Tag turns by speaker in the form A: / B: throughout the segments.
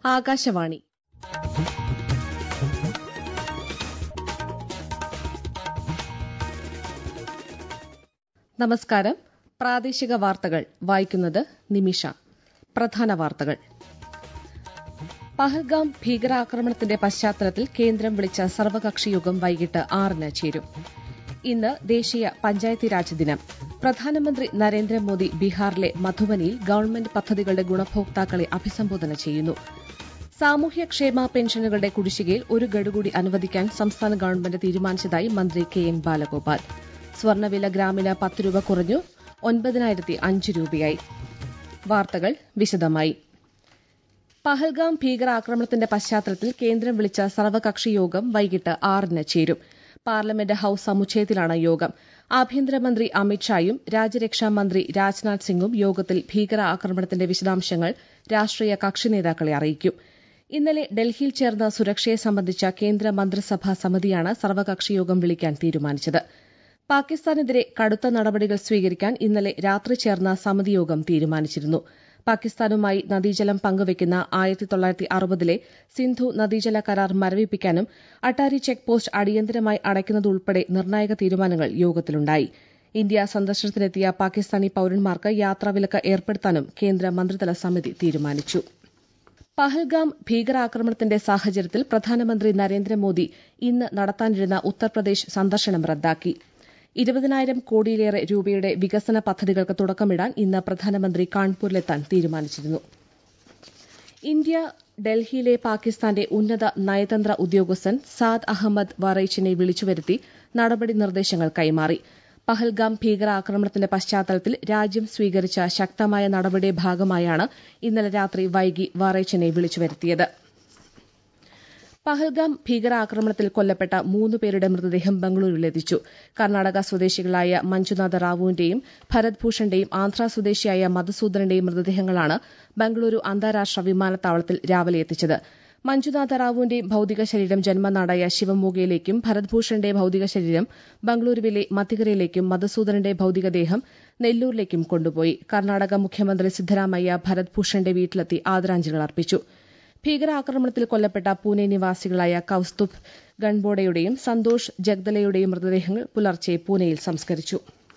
A: ആകാശവാണി നമസ്കാരം പ്രാദേശിക വാർത്തകൾ വായിക്കുന്നത് നിമിഷ പ്രധാന വാർത്തകൾ പഹൽഗാം ഭീകരാക്രമണത്തിന്റെ പശ്ചാത്തലത്തിൽ കേന്ദ്രം വിളിച്ച സർവകക്ഷി യോഗം വൈകിട്ട് ആറിന് ചേരും ഇന്ന് ദേശീയ പഞ്ചായത്തി രാജ് ദിനം പ്രധാനമന്ത്രി നരേന്ദ്രമോദി ബീഹാറിലെ മധുബനിയിൽ ഗവൺമെന്റ് പദ്ധതികളുടെ ഗുണഭോക്താക്കളെ അഭിസംബോധന ചെയ്യുന്നു സാമൂഹ്യക്ഷേമ പെൻഷനുകളുടെ കുടിശ്ശികയിൽ ഒരു ഗഡു കൂടി അനുവദിക്കാൻ സംസ്ഥാന ഗവൺമെന്റ് തീരുമാനിച്ചതായി മന്ത്രി കെ എൻ ബാലഗോപാൽ സ്വർണ്ണവില ഗ്രാമിന് പത്ത് രൂപ കുറഞ്ഞു ഒൻപതിനായിരത്തി അഞ്ച് രൂപയായി വാർത്തകൾ വിശദമായി പഹൽഗാം ഭീകരാക്രമണത്തിന്റെ പശ്ചാത്തലത്തിൽ കേന്ദ്രം വിളിച്ച സർവകക്ഷി യോഗം വൈകിട്ട് ആറിന് ചേരും പാർലമെന്റ് ഹൌസ് സമുച്ചയത്തിലാണ് യോഗം ആഭ്യന്തരമന്ത്രി അമിത്ഷായും രാജ്യരക്ഷാ മന്ത്രി രാജ്നാഥ് സിംഗും യോഗത്തിൽ ഭീകരാക്രമണത്തിന്റെ വിശദാംശങ്ങൾ രാഷ്ട്രീയ കക്ഷി നേതാക്കളെ അറിയിക്കും ഇന്നലെ ഡൽഹിയിൽ ചേർന്ന സുരക്ഷയെ സംബന്ധിച്ച കേന്ദ്ര മന്ത്രിസഭാ സമിതിയാണ് സർവകക്ഷി യോഗം വിളിക്കാൻ തീരുമാനിച്ചത് പാകിസ്ഥാനെതിരെ കടുത്ത നടപടികൾ സ്വീകരിക്കാൻ ഇന്നലെ രാത്രി ചേർന്ന സമിതി യോഗം തീരുമാനിച്ചിരുന്നു പാകിസ്ഥാനുമായി നദീജലം പങ്കുവയ്ക്കുന്ന ആയിരത്തി തൊള്ളായിരത്തി അറുപതിലെ സിന്ധു നദീജല കരാർ മരവിപ്പിക്കാനും അട്ടാരി ചെക്ക് പോസ്റ്റ് അടിയന്തരമായി അടയ്ക്കുന്നതുൾപ്പെടെ നിർണായക തീരുമാനങ്ങൾ യോഗത്തിലുണ്ടായി ഇന്ത്യ സന്ദർശനത്തിനെത്തിയ പാകിസ്ഥാനി പൌരന്മാർക്ക് യാത്രാവിലക്ക് ഏർപ്പെടുത്താനും കേന്ദ്ര മന്ത്രിതല സമിതി തീരുമാനിച്ചു പഹൽഗാം ഭീകരാക്രമണത്തിന്റെ സാഹചര്യത്തിൽ പ്രധാനമന്ത്രി നരേന്ദ്രമോദി ഇന്ന് നടത്താനിരുന്ന ഉത്തർപ്രദേശ് സന്ദർശനം റദ്ദാക്കി ഇരുപതിനായിരം കോടിയിലേറെ രൂപയുടെ വികസന പദ്ധതികൾക്ക് തുടക്കമിടാൻ ഇന്ന് പ്രധാനമന്ത്രി കാൺപൂരിലെത്താൻ തീരുമാനിച്ചിരുന്നു ഇന്ത്യ ഡൽഹിയിലെ പാകിസ്ഥാന്റെ ഉന്നത നയതന്ത്ര ഉദ്യോഗസ്ഥൻ സാദ് അഹമ്മദ് വറൈച്ചിനെ വിളിച്ചുവരുത്തി നടപടി നിർദ്ദേശങ്ങൾ കൈമാറി പഹൽഗാം ഭീകരാക്രമണത്തിന്റെ പശ്ചാത്തലത്തിൽ രാജ്യം സ്വീകരിച്ച ശക്തമായ നടപടിയുടെ ഭാഗമായാണ് ഇന്നലെ രാത്രി വൈകി വറൈച്ചിനെ വിളിച്ചുവരുത്തിയത് പഹൽഗാം ഭീകരാക്രമണത്തിൽ കൊല്ലപ്പെട്ട മൂന്ന് പേരുടെ മൃതദേഹം ബംഗളൂരുവിലെത്തിച്ചു കർണാടക സ്വദേശികളായ മഞ്ജുനാഥ റാവുവിന്റെയും ഭരത് ഭൂഷണിന്റെയും ആന്ധ്ര സ്വദേശിയായ മധുസൂദനന്റെയും മൃതദേഹങ്ങളാണ് ബംഗളൂരു അന്താരാഷ്ട്ര വിമാനത്താവളത്തിൽ രാവിലെ എത്തിച്ചത് മഞ്ജുനാഥ റാവുവിന്റെ ഭൌതിക ശരീരം ജന്മനാടായ ശിവമോഗയിലേക്കും ഭരത്ഭൂഷണിന്റെ ഭൌതിക ശരീരം ബംഗളൂരുവിലെ മത്തികരയിലേക്കും മധുസൂദനന്റെ ഭൌതികദേഹം നെല്ലൂരിലേക്കും കൊണ്ടുപോയി കർണാടക മുഖ്യമന്ത്രി സിദ്ധരാമയ്യ ഭരത് ഭൂഷണിന്റെ വീട്ടിലെത്തി ആദരാഞ്ജലികൾ അർപ്പിച്ചു ഭീകരാക്രമണത്തിൽ കൊല്ലപ്പെട്ട പൂനെ നിവാസികളായ കൌസ്തുഭ് ഗൺബോഡയുടെയും സന്തോഷ് ജഗ്ദലയുടെയും മൃതദേഹങ്ങൾ പുലർച്ചെ പൂനെയിൽ സംസ്കരിച്ചു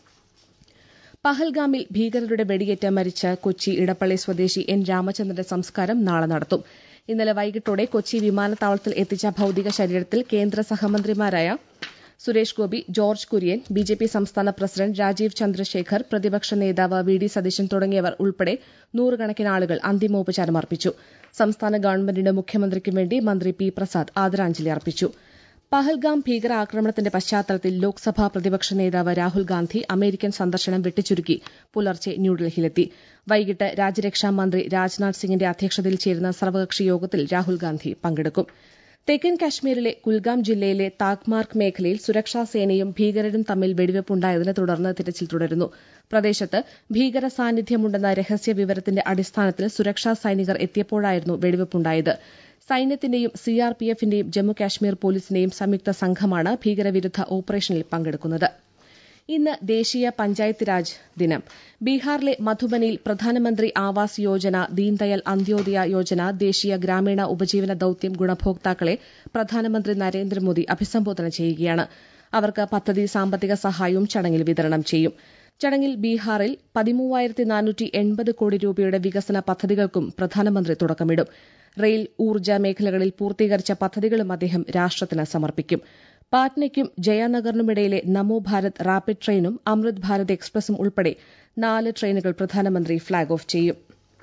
A: പഹൽഗാമിൽ ഭീകരരുടെ വെടിയേറ്റ് മരിച്ച കൊച്ചി ഇടപ്പള്ളി സ്വദേശി എൻ രാമചന്ദ്രന്റെ സംസ്കാരം നാളെ നടത്തും ഇന്നലെ വൈകിട്ടോടെ കൊച്ചി വിമാനത്താവളത്തിൽ എത്തിച്ച ഭൌതിക ശരീരത്തിൽ കേന്ദ്ര സഹമന്ത്രിമാരായ സുരേഷ് ഗോപി ജോർജ് കുര്യൻ ബിജെപി സംസ്ഥാന പ്രസിഡന്റ് രാജീവ് ചന്ദ്രശേഖർ പ്രതിപക്ഷ നേതാവ് വി ഡി സതീശൻ തുടങ്ങിയവർ ഉൾപ്പെടെ നൂറുകണക്കിന് ആളുകൾ അന്തിമോപചാരം അർപ്പിച്ചു സംസ്ഥാന ഗവൺമെന്റിന് മുഖ്യമന്ത്രിക്കും വേണ്ടി മന്ത്രി പി പ്രസാദ് ആദരാഞ്ജലി അർപ്പിച്ചു പഹൽഗാം ഭീകരാക്രമണത്തിന്റെ പശ്ചാത്തലത്തിൽ ലോക്സഭാ പ്രതിപക്ഷ നേതാവ് രാഹുൽ ഗാന്ധി അമേരിക്കൻ സന്ദർശനം വെട്ടിച്ചുരുക്കി പുലർച്ചെ ന്യൂഡൽഹിയിലെത്തി വൈകിട്ട് രാജ്യരക്ഷാ മന്ത്രി രാജ്നാഥ് സിംഗിന്റെ അധ്യക്ഷതയിൽ ചേരുന്ന സർവകക്ഷി യോഗത്തിൽ രാഹുൽ ഗാന്ധി പങ്കെടുക്കും തെക്കൻ കാശ്മീരിലെ കുൽഗാം ജില്ലയിലെ താഗ്മാർക്ക് മേഖലയിൽ സുരക്ഷാ സേനയും ഭീകരരും തമ്മിൽ വെടിവെപ്പുണ്ടായതിനെ തുടർന്ന് തിരച്ചിൽ തുടരുന്നു പ്രദേശത്ത് ഭീകര സാന്നിധ്യമുണ്ടെന്ന രഹസ്യ വിവരത്തിന്റെ അടിസ്ഥാനത്തിൽ സുരക്ഷാ സൈനികർ എത്തിയപ്പോഴായിരുന്നു വെടിവെപ്പുണ്ടായത് സൈന്യത്തിന്റെയും സിആർപിഎഫിന്റെയും ജമ്മുകാശ്മീർ പോലീസിന്റെയും സംയുക്ത സംഘമാണ് ഭീകരവിരുദ്ധ ഓപ്പറേഷനിൽ പങ്കെടുക്കുന്നത് ഇന്ന് ദേശീയ പഞ്ചായത്ത് രാജ് ദിനം ബീഹാറിലെ മധുബനിയിൽ പ്രധാനമന്ത്രി ആവാസ് യോജന ദീൻദയാൽ അന്ത്യോദയ യോജന ദേശീയ ഗ്രാമീണ ഉപജീവന ദൌത്യം ഗുണഭോക്താക്കളെ പ്രധാനമന്ത്രി നരേന്ദ്രമോദി അഭിസംബോധന ചെയ്യുകയാണ് അവർക്ക് പദ്ധതി സാമ്പത്തിക സഹായവും ചടങ്ങിൽ വിതരണം ചെയ്യും ചടങ്ങിൽ ബീഹാറിൽ പതിമൂവായിരത്തി നാനൂറ്റി എൺപത് കോടി രൂപയുടെ വികസന പദ്ധതികൾക്കും പ്രധാനമന്ത്രി തുടക്കമിടും റെയിൽ ഊർജ്ജ മേഖലകളിൽ പൂർത്തീകരിച്ച പദ്ധതികളും അദ്ദേഹം രാഷ്ട്രത്തിന് സമർപ്പിക്കും പാറ്റ്നയ്ക്കും ജയാനഗറിനുമിടയിലെ നമോ ഭാരത് റാപ്പിഡ് ട്രെയിനും അമൃത് ഭാരത് എക്സ്പ്രസും ഉൾപ്പെടെ നാല് ട്രെയിനുകൾ പ്രധാനമന്ത്രി ഫ്ളാഗ് ഓഫ് ചെയ്യും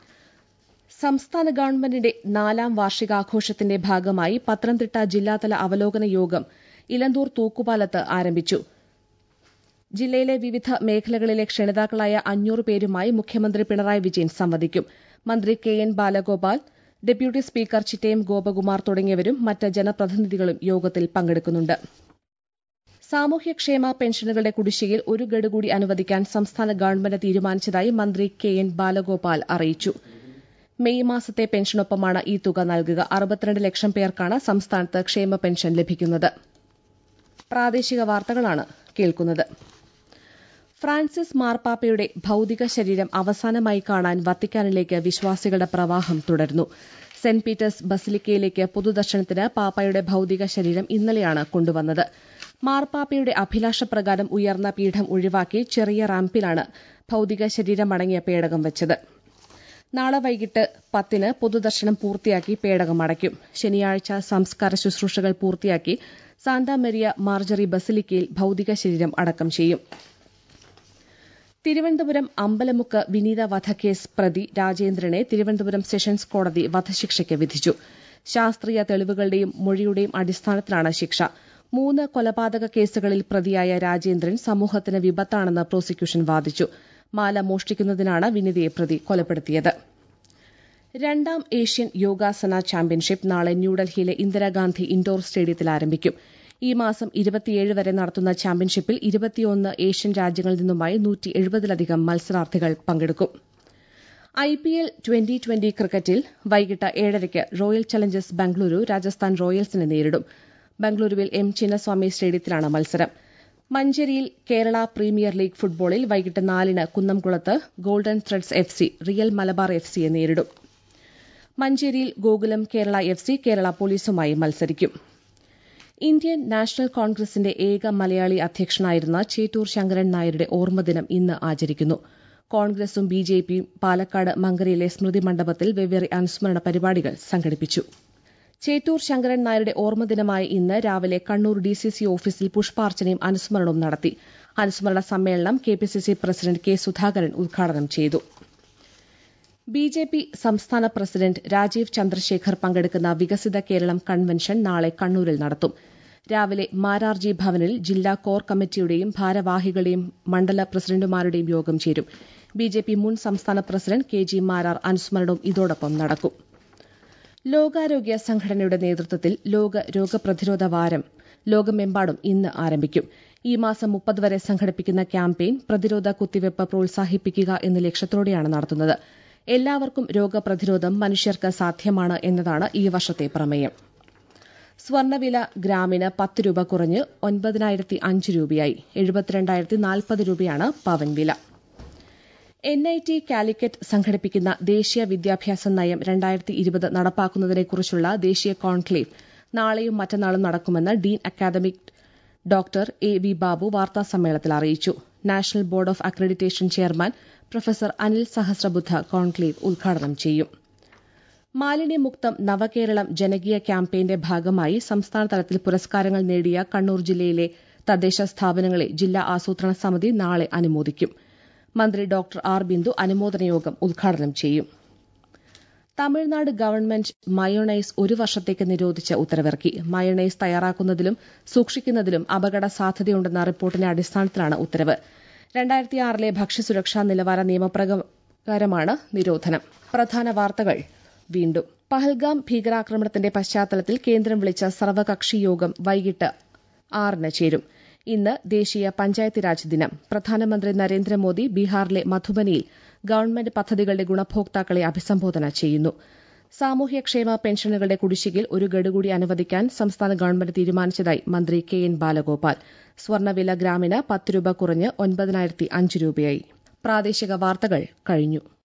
A: സംസ്ഥാന ഗവൺമെന്റിന്റെ നാലാം വാർഷികാഘോഷത്തിന്റെ ഭാഗമായി പത്തനംതിട്ട ജില്ലാതല അവലോകന യോഗം ഇലന്തൂർ തൂക്കുപാലത്ത് ആരംഭിച്ചു ജില്ലയിലെ വിവിധ മേഖലകളിലെ ക്ഷണിതാക്കളായ അഞ്ഞൂറ് പേരുമായി മുഖ്യമന്ത്രി പിണറായി വിജയൻ സംവദിക്കും മന്ത്രി K N Balagopal deputy speaker Chittayam Gopakumar തുടങ്ങിയവരും മറ്റ് ജനപ്രതിനിധികളും യോഗത്തിൽ പങ്കെടുക്കുന്നുണ്ട് സാമൂഹ്യക്ഷേമ പെൻഷനുകളുടെ കുടിശ്ശികയിൽ ഒരു ഗഡു കൂടി അനുവദിക്കാൻ സംസ്ഥാന ഗവൺമെന്റ് തീരുമാനിച്ചതായി മന്ത്രി കെ എൻ ബാലഗോപാൽ അറിയിച്ചു മെയ് മാസത്തെ പെൻഷനൊപ്പമാണ് ഈ തുക നൽകുക അറുപത്തിരണ്ട് ലക്ഷം പേർക്കാണ് സംസ്ഥാനത്ത് ക്ഷേമ പെൻഷൻ ലഭിക്കുന്നത് പ്രാദേശിക വാർത്തകളാണ് കേൾക്കുന്നത് ഫ്രാൻസിസ് മാർപ്പാപ്പയുടെ ഭൌതിക ശരീരം അവസാനമായി കാണാൻ വത്തിക്കാനിലേക്ക് വിശ്വാസികളുടെ പ്രവാഹം തുടരുന്നു സെന്റ് പീറ്റേഴ്സ് ബസിലിക്കയിലേക്ക് പൊതുദർശനത്തിന് പാപ്പായുടെ ഭൌതിക ശരീരം ഇന്നലെയാണ് കൊണ്ടുവന്നത് മാർപ്പാപ്പയുടെ അഭിലാഷപ്രകാരം ഉയർന്ന പീഠം ഒഴിവാക്കി ചെറിയ റാമ്പിലാണ് ഭൌതിക ശരീരമടങ്ങിയ പേടകം വെച്ചത് നാളെ വൈകിട്ട് പത്തിന് പൊതുദർശനം പൂർത്തിയാക്കി പേടകം അടയ്ക്കും ശനിയാഴ്ച സംസ്കാര ശുശ്രൂഷകൾ പൂർത്തിയാക്കി സാന്താ മെരിയ മാർജറി ബസിലിക്കയിൽ ഭൌതിക ശരീരം അടക്കം ചെയ്യും തിരുവനന്തപുരം അമ്പലമുക്ക് വിനീത വധക്കേസ് പ്രതി രാജേന്ദ്രനെ തിരുവനന്തപുരം സെഷൻസ് കോടതി വധശിക്ഷയ്ക്ക് വിധിച്ചു ശാസ്ത്രീയ തെളിവുകളുടെയും മൊഴിയുടെയും അടിസ്ഥാനത്തിലാണ് ശിക്ഷ മൂന്ന് കൊലപാതക കേസുകളിൽ പ്രതിയായ രാജേന്ദ്രൻ സമൂഹത്തിന് വിപത്താണെന്ന് പ്രോസിക്യൂഷൻ വാദിച്ചു മാല മോഷ്ടിക്കുന്നതിനാണ് വിനിതയെ പ്രതി കൊലപ്പെടുത്തിയത് രണ്ടാം ഏഷ്യൻ യോഗാസന ചാമ്പ്യൻഷിപ്പ് നാളെ ന്യൂഡൽഹിയിലെ ഇന്ദിരാഗാന്ധി ഇൻഡോർ സ്റ്റേഡിയത്തിൽ ആരംഭിക്കും ഈ മാസം ഇരുപത്തിയേഴ് വരെ നടത്തുന്ന ചാമ്പ്യൻഷിപ്പിൽ ഇരുപത്തിയൊന്ന് ഏഷ്യൻ രാജ്യങ്ങളിൽ നിന്നുമായി നൂറ്റി എഴുപതിലധികം മത്സരാർത്ഥികൾ പങ്കെടുക്കും I P L twenty twenty ക്രിക്കറ്റിൽ വൈകിട്ട് ഏഴരയ്ക്ക് റോയൽ ചലഞ്ചേഴ്സ് ബംഗളൂരു രാജസ്ഥാൻ റോയൽസിനെ നേരിടും ബംഗളൂരുവിൽ എം ചിന്നസ്വാമി സ്റ്റേഡിയത്തിലാണ് മത്സരം മഞ്ചേരിയിൽ കേരള പ്രീമിയർ ലീഗ് ഫുട്ബോളിൽ വൈകിട്ട് നാലിന് കുന്നംകുളത്ത് golden threads F C real Malabar F സിയെ നേരിടും മഞ്ചേരിയിൽ ഗോകുലം കേരള എഫ് സി കേരള പോലീസുമായി മത്സരിക്കും ഇന്ത്യൻ നാഷണൽ കോൺഗ്രസിന്റെ ഏക മലയാളി അധ്യക്ഷനായിരുന്ന ചേറ്റൂർ ശങ്കരൻ നായരുടെ ഓർമ്മദിനം ഇന്ന് ആചരിക്കുന്നു കോൺഗ്രസും ബിജെപിയും പാലക്കാട് മങ്കരയിലെ സ്മൃതി മണ്ഡപത്തിൽ വെവ്വേറെ അനുസ്മരണ പരിപാടികൾ സംഘടിപ്പിച്ചു ചേറ്റൂർ ശങ്കരൻ നായരുടെ ഓർമ്മദിനമായ ഇന്ന് രാവിലെ കണ്ണൂർ ഡിസിസി ഓഫീസിൽ പുഷ്പാർച്ചനയും അനുസ്മരണവും നടത്തി അനുസ്മരണ സമ്മേളനം കെപിസിസി പ്രസിഡന്റ് കെ സുധാകരൻ ഉദ്ഘാടനം ചെയ്തു ബിജെപി സംസ്ഥാന പ്രസിഡന്റ് രാജീവ് ചന്ദ്രശേഖർ പങ്കെടുക്കുന്ന വികസിത കേരളം കൺവെൻഷൻ നാളെ കണ്ണൂരിൽ നടത്തും രാവിലെ മാരാർജി ഭവനിൽ ജില്ലാ കോർ കമ്മിറ്റിയുടെയും ഭാരവാഹികളുടെയും മണ്ഡല പ്രസിഡന്റുമാരുടെയും യോഗം ചേരും ബിജെപി മുൻ സംസ്ഥാന പ്രസിഡന്റ് കെ ജി മാരാർ അനുസ്മരണവും ഇതോടൊപ്പം നടക്കും ലോകാരോഗ്യ സംഘടനയുടെ നേതൃത്വത്തിൽ ലോക രോഗപ്രതിരോധ വാരം ലോകമെമ്പാടും ഇന്ന് ആരംഭിക്കും ഈ മാസം മുപ്പത് വരെ സംഘടിപ്പിക്കുന്ന ക്യാമ്പയിൻ പ്രതിരോധ കുത്തിവയ്പ് പ്രോത്സാഹിപ്പിക്കുക എന്ന ലക്ഷ്യത്തോടെയാണ് നടത്തുന്നത് എല്ലാവർക്കും രോഗപ്രതിരോധം മനുഷ്യർക്ക് സാധ്യമാണ് എന്നതാണ് ഈ വർഷത്തെ പ്രമേയം സ്വർണ്ണവില ഗ്രാമിന് പത്ത് രൂപ കുറഞ്ഞ് ഒൻപതിനായിരത്തി അഞ്ച് രൂപയായി എഴുപത്തിരണ്ടായിരത്തി നാൽപ്പത് രൂപയാണ് പവൻ വില എൻ ഐ ടി കാലിക്കറ്റ് സംഘടിപ്പിക്കുന്ന ദേശീയ വിദ്യാഭ്യാസ നയം രണ്ടായിരത്തി ഇരുപത് നടപ്പാക്കുന്നതിനെക്കുറിച്ചുള്ള ദേശീയ കോൺക്ലേവ് നാളെയും മറ്റന്നാളും നടക്കുമെന്ന് dean academic doctor A V Babu വാർത്താസമ്മേളനത്തിൽ അറിയിച്ചു national board of accreditation chairman professor Anil Sahasrabuddhe conclave ഉദ്ഘാടനം ചെയ്യും മാലിന്യമുക്തം നവകേരളം ജനകീയ ക്യാമ്പയിന്റെ ഭാഗമായി സംസ്ഥാനതലത്തിൽ പുരസ്കാരങ്ങൾ നേടിയ കണ്ണൂർ ജില്ലയിലെ തദ്ദേശ സ്ഥാപനങ്ങളെ ജില്ലാ ആസൂത്രണ സമിതി നാളെ അനുമോദിക്കും മന്ത്രി ഡോക്ടർ ആർ ബിന്ദു അനുമോദന യോഗം ഉദ്ഘാടനം ചെയ്യും തമിഴ്നാട് ഗവൺമെന്റ് മയോണൈസ് ഒരു വർഷത്തേക്ക് നിരോധിച്ച് ഉത്തരവിറക്കി മയോണൈസ് തയ്യാറാക്കുന്നതിലും സൂക്ഷിക്കുന്നതിലും അപകട സാധ്യതയുണ്ടെന്ന റിപ്പോർട്ടിന്റെ അടിസ്ഥാനത്തിലാണ് ഉത്തരവ് രണ്ടായിരത്തി ആറിലെ ഭക്ഷ്യസുരക്ഷാ നിലവാര നിയമപ്രകാരമാണ് നിരോധനം പ്രധാന വാർത്തകൾ വീണ്ടും പഹൽഗാം ഭീകരാക്രമണത്തിന്റെ പശ്ചാത്തലത്തിൽ കേന്ദ്രം വിളിച്ച സർവകക്ഷി യോഗം വൈകിട്ട് ആറിന് ചേരും ഇന്ന് ദേശീയ പഞ്ചായത്ത് രാജ് ദിനം പ്രധാനമന്ത്രി നരേന്ദ്രമോദി ബീഹാറിലെ മധുബനിയിൽ ഗവൺമെന്റ് പദ്ധതികളുടെ ഗുണഭോക്താക്കളെ അഭിസംബോധന ചെയ്യുന്നു സാമൂഹ്യക്ഷേമ പെൻഷനുകളുടെ കുടിശ്ശികയിൽ ഒരു ഗഡു കൂടി അനുവദിക്കാൻ സംസ്ഥാന ഗവൺമെന്റ് തീരുമാനിച്ചതായി മന്ത്രി കെ എൻ ബാലഗോപാൽ സ്വർണ്ണവില ഗ്രാമിന് പത്ത് രൂപ കുറഞ്ഞ് ഒൻപതിനായിരത്തി അഞ്ച് രൂപയായി പ്രാദേശിക വാർത്തകൾ കഴിഞ്ഞു